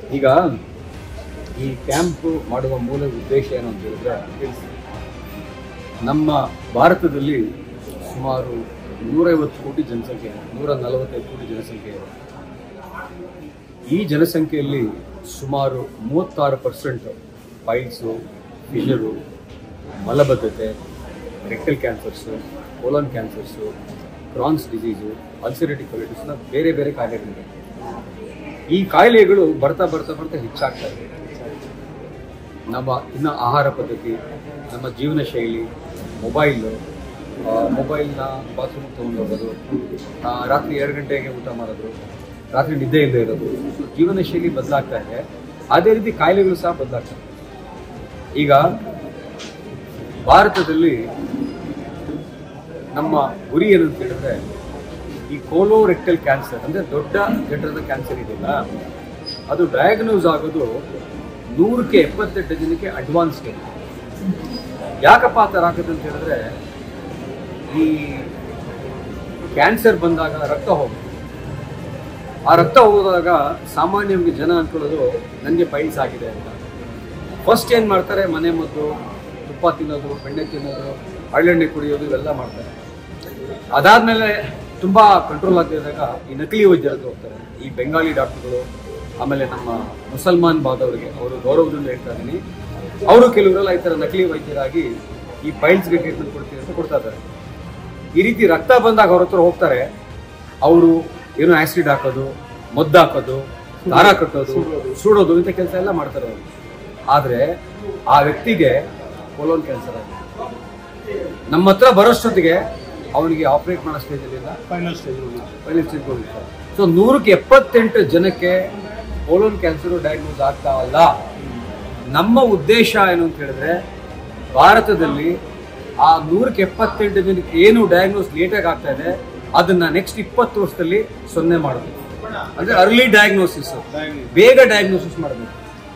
ಈಗ ಈ ಕ್ಯಾಂಪ್ ಮಾಡುವ ಮೂಲ ಉದ್ದೇಶ ಏನು ಅಂತ ಹೇಳಿದ್ರೆ ನಮ್ಮ ಭಾರತದಲ್ಲಿ ಸುಮಾರು ನೂರೈವತ್ತು ಕೋಟಿ ಜನಸಂಖ್ಯೆ ಇದೆ. ನೂರ ನಲವತ್ತೈದು ಕೋಟಿ ಜನಸಂಖ್ಯೆ ಇದೆ ಈ ಜನಸಂಖ್ಯೆಯಲ್ಲಿ ಸುಮಾರು ಮೂವತ್ತಾರು ಪರ್ಸೆಂಟ್ ಪೈಲ್ಸು ಫಿಷರು ಮಲಬದ್ಧತೆ rectal cancers colon cancers Crohn's disease ulcerative ಕೊಲಿಟಿಸ್ನ ಬೇರೆ ಬೇರೆ ಕಾಯಿಲೆಗಳಿವೆ ಈ ಕಾಯಿಲೆಗಳು ಬರ್ತಾ ಬರ್ತಾ ಬರ್ತಾ ಹೆಚ್ಚಾಗ್ತಾ ಇದೆ ನಮ್ಮ ಇನ್ನು ಆಹಾರ ಪದ್ಧತಿ ನಮ್ಮ ಜೀವನ ಶೈಲಿ ಮೊಬೈಲು ಮೊಬೈಲ್ನ ಬಾತ್ರೂಮ್ ತೊಗೊಂಡು ಹೋಗೋದು ಆ, ರಾತ್ರಿ ಎರಡು ಗಂಟೆಗೆ ಊಟ ಮಾಡೋದು ರಾತ್ರಿ ನಿದ್ದೆ ಇಲ್ಲದೆ ಇರೋದು ಸೊ ಜೀವನ ಶೈಲಿ ಬದಲಾಗ್ತಾ ಇದೆ ಅದೇ ರೀತಿ ಕಾಯಿಲೆಗಳು ಸಹ ಬದಲಾಗ್ತಾ ಇದೆ ಈಗ ಭಾರತದಲ್ಲಿ ನಮ್ಮ ಗುರಿ ಏನು ಅಂತ ಹೇಳಿದ್ರೆ ಈ ಕೋಲೋರೆಕ್ಟಲ್ ಕ್ಯಾನ್ಸರ್ ಅಂದ್ರೆ ದೊಡ್ಡ ಜಠರದ ಕ್ಯಾನ್ಸರ್ ಇದೆಯಲ್ಲ ಅದು ಡಯಾಗ್ನೋಸ್ ಆಗೋದು ನೂರಕ್ಕೆ ಎಪ್ಪತ್ತೆಂಟು ಜನಕ್ಕೆ ಅಡ್ವಾನ್ಸ್ ಸ್ಟೇಜ್ ಯಾಕಪ್ಪ ಆ ಥರ ಆಗುತ್ತೆ ಅಂತ ಹೇಳಿದ್ರೆ ಈ ಕ್ಯಾನ್ಸರ್ ಬಂದಾಗ ರಕ್ತ ಹೋಗುತ್ತೆ ಆ ರಕ್ತ ಹೋದಾಗ ಸಾಮಾನ್ಯವಾಗಿ ಜನ ಅನ್ಕೊಳ್ಳೋದು ನನಗೆ ಪೈಲ್ಸ್ ಆಗಿದೆ ಅಂತ ಫಸ್ಟ್ ಏನು ಮಾಡ್ತಾರೆ ಮನೆ ಮದ್ದು ತುಪ್ಪ ತಿನ್ನೋದು ಬೆಣ್ಣೆ ತಿನ್ನೋದು ಹಳ್ಳೆಣ್ಣೆ ಕುಡಿಯೋದು ಇವೆಲ್ಲ ಮಾಡ್ತಾರೆ ಅದಾದ್ಮೇಲೆ ತುಂಬಾ ಕಂಟ್ರೋಲ್ ಆಗದಿದ್ದಾಗ ಈ ನಕಲಿ ವೈದ್ಯರ ಹತ್ರ ಹೋಗ್ತಾರೆ ಈ ಬೆಂಗಾಲಿ ಡಾಕ್ಟರ್ಗಳು ಆಮೇಲೆ ನಮ್ಮ ಮುಸಲ್ಮಾನ್ ಬಾದವರಿಗೆ ಅವರು ಗೌರವದಿಂದ ಹೇಳ್ತಾ ಇದ್ದೀನಿ ಅವರು ಕೆಲವರೆಲ್ಲ ಈ ಥರ ನಕಲಿ ವೈದ್ಯರಾಗಿ ಈ ಪೈಲ್ಸ್ಗೆ ಟ್ರೀಟ್ಮೆಂಟ್ ಕೊಡ್ತೀವಿ ಅಂತ ಕೊಡ್ತಾ ಇದ್ದಾರೆ ಈ ರೀತಿ ರಕ್ತ ಬಂದಾಗ ಅವ್ರ ಹತ್ರ ಹೋಗ್ತಾರೆ ಅವರು ಏನೋ ಆಸಿಡ್ ಹಾಕೋದು ಮದ್ದು ಹಾಕೋದು ದಾರ ಕಟ್ಟೋದು ಸುಡೋದು ಇಂಥ ಕೆಲಸ ಎಲ್ಲ ಮಾಡ್ತಾರೆ ಅವರು ಆದ್ರೆ ಆ ವ್ಯಕ್ತಿಗೆ ಕೋಲೋನ್ ಕ್ಯಾನ್ಸರ್ ಆಗಿದೆ ನಮ್ಮ ಹತ್ರ ಬರೋಷ್ಟೊತ್ತಿಗೆ ಅವನಿಗೆ ಆಪರೇಟ್ ಮಾಡೋ ಸ್ಟೇಜಲ್ಲಿ ಇಲ್ಲ final stage final stage so ನೂರಕ್ಕೆ ಎಪ್ಪತ್ತೆಂಟು ಜನಕ್ಕೆ ಕೋಲೋನ್ ಕ್ಯಾನ್ಸರ್ ಡಯಾಗ್ನೋಸ್ ಆಗ್ತಾ ಅಲ್ಲ ನಮ್ಮ ಉದ್ದೇಶ ಏನು ಅಂತ ಹೇಳಿದ್ರೆ ಭಾರತದಲ್ಲಿ ಆ ನೂರಕ್ಕೆ ಎಪ್ಪತ್ತೆಂಟು ಜನಕ್ಕೆ ಏನು ಡಯಾಗ್ನೋಸ್ ಲೇಟಾಗಿ ಆಗ್ತಾ ಇದೆ ಅದನ್ನ ನೆಕ್ಸ್ಟ್ ಇಪ್ಪತ್ತು ವರ್ಷದಲ್ಲಿ ಸೊನ್ನೆ ಮಾಡಬೇಕು ಅಂದ್ರೆ ಅರ್ಲಿ ಡಯಾಗ್ನೋಸಿಸ್ ಬೇಗ ಡಯಾಗ್ನೋಸಿಸ್ ಮಾಡಬೇಕು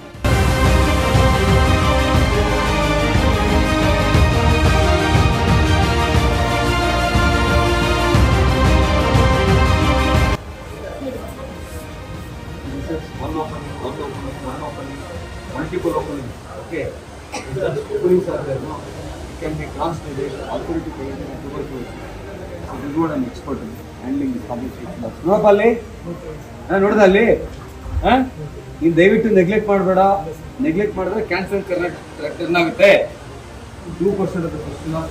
one opening, one opening, one opening, multiple openings. Okay. If the openings are there, no, it can be translated, authority created, and tuberculosis. So this is what I'm expert in, handling this public treatment. ನೋಡಪ್ಪ ಅಲ್ಲಿ ಹಾ ನೋಡ್ದ ಅಲ್ಲಿ ಹಾ ನೀನ್ ದಯವಿಟ್ಟು neglect ಮಾಡಬೇಡ neglect ಮಾಡಿದ್ರೆ ಕ್ಯಾನ್ಸರ್ ಕರ್ನಾಟಕ ಟರ್ನ್ ಆಗುತ್ತೆ ಟೂ ಪರ್ಸೆಂಟ್ ಆಫ್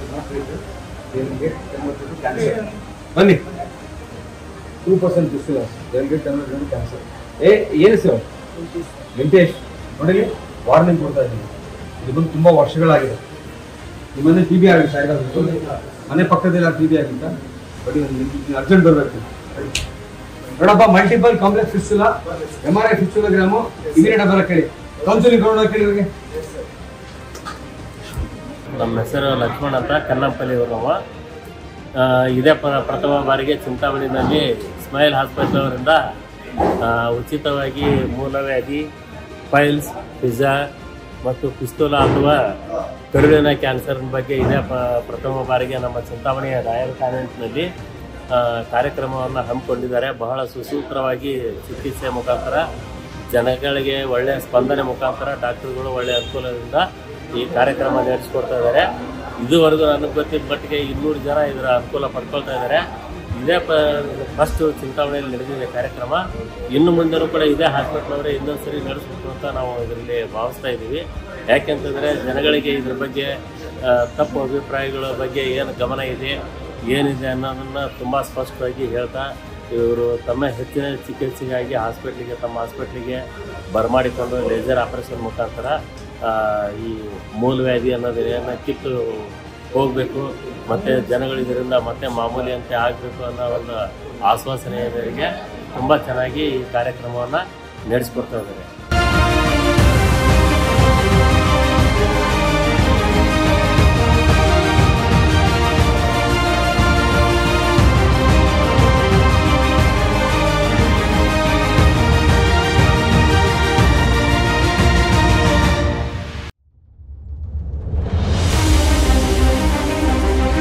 ಕ್ಯಾನ್ಸರ್ ಬನ್ನಿ ಟೂ ಪರ್ಸೆಂಟ್ ಡಿಸ್ಟಿಲಾಸ್ ಗೆಟ್ ಕ್ಯಾನ್ಸರ್ ಏ ಏನು ಸರ್ ವೆಂಕಟೇಶ್ ನೋಡಿ ವಾರ್ನಿಂಗ್ ಕೊಡ್ತಾ ಇದ್ದೀನಿ ಇದು ಬಂದು ತುಂಬಾ ವರ್ಷಗಳಾಗಿದೆ ನಿಮ್ಮನೆ ಟಿ ಬಿ ಆಗಿದೆ ಸಾಯಿಗಾದ್ರು ಮನೆ ಪಕ್ಕದಲ್ಲಿ ಟಿ ಬಿ ಆಗಿತ್ತ ಬಟ್ ಅರ್ಜೆಂಟ್ ಬರಬೇಕು ನೋಡಪ್ಪ multiple complex fistula M R I fistulogram immediate ಬರಕ್ಕೆ ಹೇಳಿ ಕೌನ್ಸಿಲಿಂಗ್ ಕೊಡೋಕೆ ಹೇಳಿ ಇವ್ರಿಗೆ ನಮ್ಮ ಹೆಸರು ಲಕ್ಷ್ಮಣ್ ಅಂತ ಕನ್ನಂಪಲ್ಲಿ ಊರವ ಆ, ಇದೇ ಪ್ರ ಪ್ರಥಮ ಬಾರಿಗೆ ಚಿಂತಾಮಣಿನಲ್ಲಿ ಸ್ಮೈಲ್ ಹಾಸ್ಪಿಟಲ್ ಅವರಿಂದ ಆ, ಉಚಿತವಾಗಿ ಮೂಲವ್ಯಾಧಿ ಪೈಲ್ಸ್ ಪಿಜ್ಜಾ ಮತ್ತು ಪಿಸ್ತೂಲ ಅಥವಾ ಕರುಳಿನ ಕ್ಯಾನ್ಸರ್ ಬಗ್ಗೆ ಇದೇ ಪ- ಪ್ರಥಮ ಬಾರಿಗೆ ನಮ್ಮ ಚಿಂತಾಮಣಿಯ ರಾಯಲ್ ಕಾನ್ವೆಂಟ್ನಲ್ಲಿ ಕಾರ್ಯಕ್ರಮವನ್ನು ಹಮ್ಮಿಕೊಂಡಿದ್ದಾರೆ ಬಹಳ ಸುಸೂತ್ರವಾಗಿ ಚಿಕಿತ್ಸೆ ಮುಖಾಂತರ ಜನಗಳಿಗೆ ಒಳ್ಳೆಯ ಸ್ಪಂದನೆ ಮುಖಾಂತರ ಡಾಕ್ಟರ್ಗಳು ಒಳ್ಳೆಯ ಅನುಕೂಲದಿಂದ ಈ ಕಾರ್ಯಕ್ರಮ ನಡೆಸಿಕೊಡ್ತಾ ಇದ್ದಾರೆ ಇದುವರೆಗೂ ನನಗೆ ಗೊತ್ತಿದ್ದ ಮಟ್ಟಿಗೆ ಇನ್ನೂರು ಜನ ಇದರ ಅನುಕೂಲ ಪಡ್ಕೊಳ್ತಾ ಇದ್ದಾರೆ ಇದೇ ಫಸ್ಟ್ ಚಿಂತಾಮಣಿಯಲ್ಲಿ ನಡೆದಿದೆ ಕಾರ್ಯಕ್ರಮ ಇನ್ನು ಮುಂದೆನೂ ಕೂಡ ಇದೇ ಹಾಸ್ಪಿಟ್ಲವರೇ ಇನ್ನೊಂದು ಸರಿ ನಡೆಸಬೇಕು ಅಂತ ನಾವು ಇದರಲ್ಲಿ ಭಾವಿಸ್ತಾ ಇದ್ದೀವಿ ಯಾಕೆಂತಂದರೆ ಜನಗಳಿಗೆ ಇದ್ರ ಬಗ್ಗೆ ಆ, ತಪ್ಪು ಅಭಿಪ್ರಾಯಗಳ ಬಗ್ಗೆ ಏನು ಗಮನ ಇದೆ ಏನಿದೆ ಅನ್ನೋದನ್ನು ತುಂಬ ಸ್ಪಷ್ಟವಾಗಿ ಹೇಳ್ತಾ ಇವರು ತಮ್ಮ ಹೆಚ್ಚಿನ ಚಿಕಿತ್ಸೆಗಾಗಿ ಹಾಸ್ಪಿಟ್ಲಿಗೆ ತಮ್ಮ ಹಾಸ್ಪಿಟ್ಲಿಗೆ ಬರಮಾಡಿಕೊಂಡು ಲೇಸರ್ ಆಪರೇಷನ್ ಮುಖಾಂತರ ಆ, ಈ ಮೂಲವ್ಯಾಧಿ ಅನ್ನೋದನ್ನ ಕಿತ್ತು ಹೋಗಬೇಕು ಮತ್ತು ಜನಗಳು ಇದರಿಂದ ಮತ್ತೆ ಮಾಮೂಲಿಯಂತೆ ಆಗಬೇಕು ಅನ್ನೋ ಒಂದು ಆಶ್ವಾಸನೆ ಮೇರೆಗೆ ತುಂಬ ಚೆನ್ನಾಗಿ ಈ ಕಾರ್ಯಕ್ರಮವನ್ನು ನಡೆಸ್ಕೊಡ್ತಾ ಇದ್ದಾರೆ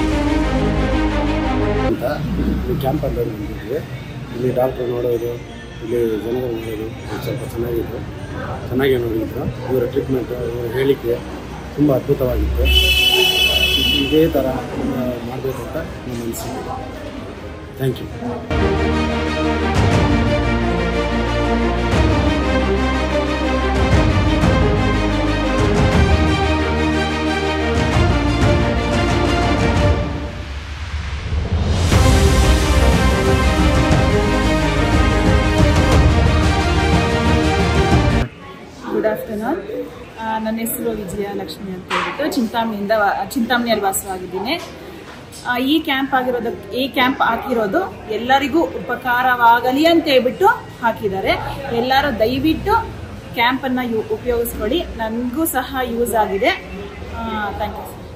ಅಂತ ಇಲ್ಲಿ ಕ್ಯಾಂಪಲ್ಲಿ ಬಂದಿದ್ವಿ ಇಲ್ಲಿ ಡಾಕ್ಟ್ರ್ ನೋಡೋದು ಇಲ್ಲಿ ಜನಗಳು ನೋಡೋದು ಒಂದು ಸ್ವಲ್ಪ ಚೆನ್ನಾಗಿತ್ತು ಚೆನ್ನಾಗಿ ನೋಡಿದ್ರು ಇವರ ಟ್ರೀಟ್ಮೆಂಟ್ ಇವರ ಹೇಳಿಕೆ ತುಂಬ ಅದ್ಭುತವಾಗಿತ್ತು ಇದೇ ಥರ ಮಾಡಬೇಕು ಅಂತ ನಮ್ಮ ಅನಿಸಿಕೆ ಥ್ಯಾಂಕ್ ಯು ಗುಡ್ ಆಫ್ಟರ್ನೂನ್ ನನ್ನ ಹೆಸರು ವಿಜಯ ಲಕ್ಷ್ಮಿ ಅಂತ ಹೇಳ್ಬಿಟ್ಟು ಚಿಂತಾಮಣಿಯಿಂದ ವಾ- ಚಿಂತಾಮಣಿಯಲ್ಲಿ ವಾಸವಾಗಿದ್ದೀನಿ ಆ, ಈ ಕ್ಯಾಂಪ್ ಆಗಿರೋದಕ್ಕೆ ಈ ಕ್ಯಾಂಪ್ ಹಾಕಿರೋದು ಎಲ್ಲರಿಗೂ ಉಪಕಾರವಾಗಲಿ ಅಂತ ಹೇಳ್ಬಿಟ್ಟು ಹಾಕಿದ್ದಾರೆ ಎಲ್ಲರೂ ದಯವಿಟ್ಟು ಕ್ಯಾಂಪನ್ನು ಯು ಉಪಯೋಗಿಸ್ಕೊಳ್ಳಿ ನನಗೂ ಸಹ ಯೂಸ್ ಆಗಿದೆ ಥ್ಯಾಂಕ್ ಯು